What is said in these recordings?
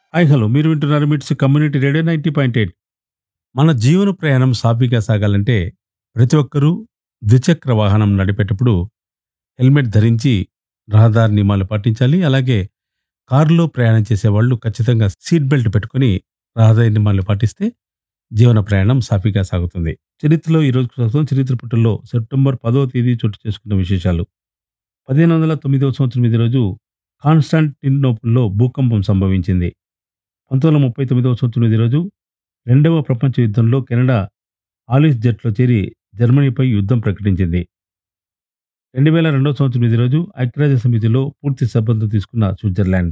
hi hello మీరు వింటున్నారు MITS community radio ninety point eight మన జీవన ప్రయాణం సాఫీగా సాగాలంటే ప్రతి ఒక్కరూ ద్విచక్ర వాహనం నడిపేటప్పుడు హెల్మెట్ ధరించి రహదారి నియమాలు పాటించాలి అలాగే కారులో ప్రయాణం చేసే వాళ్ళు ఖచ్చితంగా సీట్ బెల్ట్ పెట్టుకొని రహదారి నియమాలు పాటిస్తే జీవన ప్రయాణం సాఫీగా సాగుతుంది చరిత్రలో ఈ రోజు కోసం చరిత్ర పుటల్లో సెప్టెంబర్ పదవ తేదీ చోటు చేసుకున్న విశేషాలు పదిహేను వందల తొమ్మిదవ సంవత్సరం ఇది రోజు కాన్స్టాంటినోపుల్లో భూకంపం సంభవించింది పంతొమ్మిది వందల ముప్పై తొమ్మిదవ సంవత్సరం ఇది రోజు రెండవ ప్రపంచ యుద్ధంలో కెనడా ఆలిస్ జట్లో చేరి జర్మనీపై యుద్ధం ప్రకటించింది రెండు వేల రెండవ సంవత్సరం ఇది రోజు ఐక్యరాజ్య సమితిలో పూర్తి సభ్యత్వం తీసుకున్న స్విట్జర్లాండ్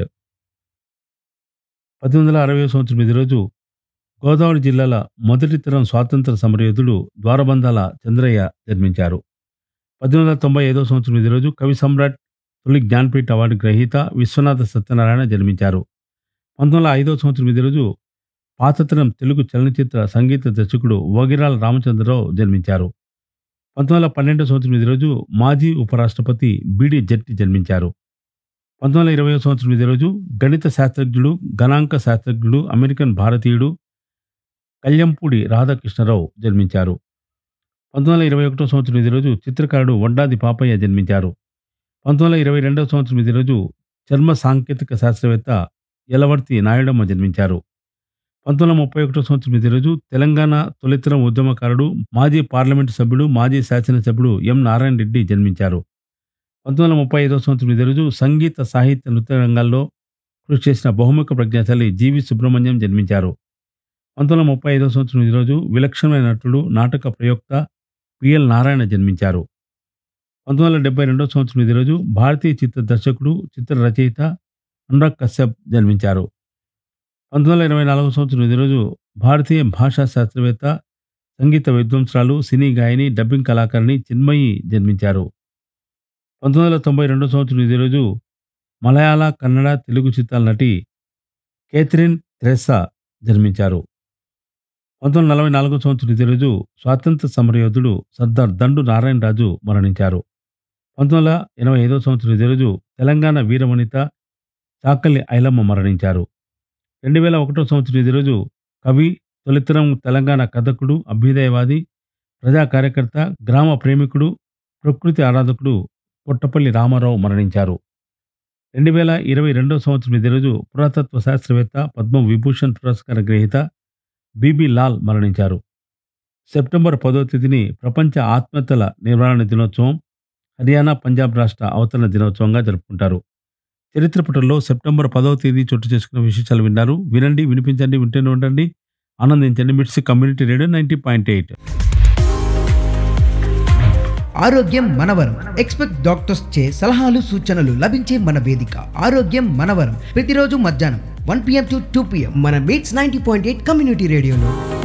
పద్దెనిమిది వందల అరవై సంవత్సరం ఇది రోజు గోదావరి జిల్లాల మొదటి తరం స్వాతంత్ర సమరయోధుడు ద్వారబంధాల చంద్రయ్య జన్మించారు పద్దెనిమిది వందల తొంభై ఐదవ సంవత్సరం ఇది రోజు కవి సమ్రాట్ తొలి జ్ఞాన్పీఠ అవార్డు గ్రహీత విశ్వనాథ సత్యనారాయణ జన్మించారు పంతొమ్మిది వందల ఐదవ సంవత్సరం ఇదే రోజు పాతతరం తెలుగు చలనచిత్ర సంగీత దర్శకుడు వగిరాల రామచంద్రరావు జన్మించారు పంతొమ్మిది వందల పన్నెండవ సంవత్సరం ఇదే రోజు మాజీ ఉపరాష్ట్రపతి బిడి జట్టి జన్మించారు పంతొమ్మిది వందల ఇరవై సంవత్సరం ఇదే రోజు గణిత శాస్త్రజ్ఞుడు గణాంక శాస్త్రజ్ఞుడు అమెరికన్ భారతీయుడు కళ్యంపూడి రాధాకృష్ణరావు జన్మించారు పంతొమ్మిది వందల ఇరవై ఒకటో సంవత్సరం ఇదే రోజు చిత్రకారుడు వడ్డాది పాపయ్య జన్మించారు పంతొమ్మిది వందల ఇరవై రెండవ సంవత్సరం ఇదే రోజు చర్మ సాంకేతిక శాస్త్రవేత్త యలవర్తి నాయుడమ్మ జన్మించారు పంతొమ్మిది వందల ముప్పై ఒకటో సంవత్సరం ఇదే రోజు తెలంగాణ తొలితరం ఉద్యమకారుడు మాజీ పార్లమెంటు సభ్యుడు మాజీ శాసనసభ్యుడు ఎం నారాయణ రెడ్డి జన్మించారు పంతొమ్మిది వందల ముప్పై ఐదో సంవత్సరం ఇదే రోజు సంగీత సాహిత్య నృత్య రంగాల్లో కృషి చేసిన బహుముఖ ప్రజ్ఞాశాలి జీవి సుబ్రహ్మణ్యం జన్మించారు పంతొమ్మిది వందల ముప్పై ఐదో సంవత్సరం ఈ రోజు విలక్షణమైన నటుడు నాటక ప్రయోక్త పిఎల్ నారాయణ జన్మించారు పంతొమ్మిది వందల డెబ్బై రెండో సంవత్సరం ఇదే రోజు భారతీయ చిత్ర దర్శకుడు చిత్ర రచయిత అనురాగ్ కశ్యప్ జన్మించారు పంతొమ్మిది వందల ఇరవై నాలుగో సంవత్సరం ఇదే రోజు భారతీయ భాషా శాస్త్రవేత్త సంగీత విద్వాంసురాలు సినీ గాయని డబ్బింగ్ కళాకారిణి చిన్మయి జన్మించారు పంతొమ్మిది వందల తొంభై రెండో సంవత్సరం ఇదే రోజు మలయాళ కన్నడ తెలుగు చిత్రాల నటి కేథరిన్ థ్రెస్సా జన్మించారు పంతొమ్మిది వందల నలభై నాలుగో సంవత్సరం ఇదే రోజు స్వాతంత్ర సమరయోధుడు సర్దార్ దండు నారాయణరాజు మరణించారు పంతొమ్మిది వందల ఎనభై ఐదో సంవత్సరం ఇదే రోజు తెలంగాణ వీరవనిత చాకలి ఐలమ్మ మరణించారు రెండు వేల ఒకటో సంవత్సరం ఇదే రోజు కవి తొలితరం తెలంగాణ కథకుడు అభ్యుదయవాది ప్రజా కార్యకర్త గ్రామ ప్రేమికుడు ప్రకృతి ఆరాధకుడు పుట్టపల్లి రామారావు మరణించారు రెండు వేల ఇరవై రెండో సంవత్సరం ఇదే రోజు పురాతత్వ శాస్త్రవేత్త పద్మ విభూషణ్ పురస్కార గ్రహీత బీబీ లాల్ మరణించారు సెప్టెంబర్ పదో తేదీని ప్రపంచ ఆత్మహత్యల నివారణ దినోత్సవం హర్యానా పంజాబ్ రాష్ట్ర అవతరణ దినోత్సవంగా జరుపుకుంటారు చరిత్ర పుటల్లో సెప్టెంబర్ పదవ తేదీ చోటు చేసుకున్న విశేషాలు విన్నారు వినండి వినిపించండి వింటూనే ఉండండి ఆనందించండి MITS community radio ninety point eight ఆరోగ్యం మనవరం ఎక్స్పెక్ట్ డాక్టర్స్ చే సలహాలు సూచనలు లభించే మన వేదిక ఆరోగ్యం మనవరం ప్రతిరోజు మధ్యాహ్నం one PM to two PM మన MITS ninety point eight community రేడియోలో